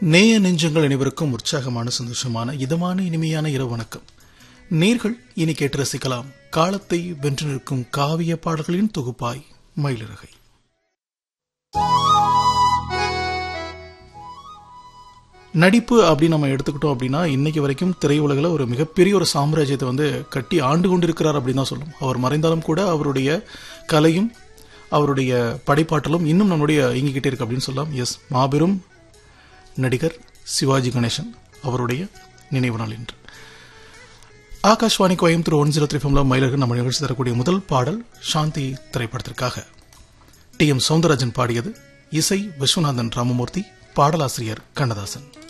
நேய நெஞ்சங்கள் அனைவருக்கும் உற்சாகமான சந்தோஷமான இதமான இனிமையான இரவு வணக்கம் நீர்கள் இனி கேட்டு ரசிக்கலாம் காலத்தை வென்று நிற்கும் காவிய பாடல்களின் தொகுப்பாய் மயிலிறகை நடிப்பு அப்படின்னு நம்ம எடுத்துக்கிட்டோம் அப்படின்னா இன்னைக்கு வரைக்கும் திரையுலகில் ஒரு மிகப்பெரிய ஒரு சாம்ராஜ்யத்தை வந்து கட்டி ஆண்டு கொண்டிருக்கிறார் அப்படின்னு தான் சொல்லும் அவர் மறைந்தாலும் கூட அவருடைய கலையும் அவருடைய படைப்பாற்றலும் இன்னும் நம்முடைய இயங்கிக்கிட்டே இருக்கு அப்படின்னு சொல்லலாம் எஸ் மாபெரும் நடிகர் சிவாஜி கணேசன் அவருடைய நினைவு நாள் இன்று Akashvani Coimbatore one zero three ஃபம்ல மயிலர்கள் நம்ம நிகழ்ச்சி தரக்கூடிய முதல் பாடல் சாந்தி திரைப்படத்திற்காக டி எம் சவுந்தரராஜன் பாடியது இசை விஸ்வநாதன் ராமமூர்த்தி பாடலாசிரியர் கண்ணதாசன்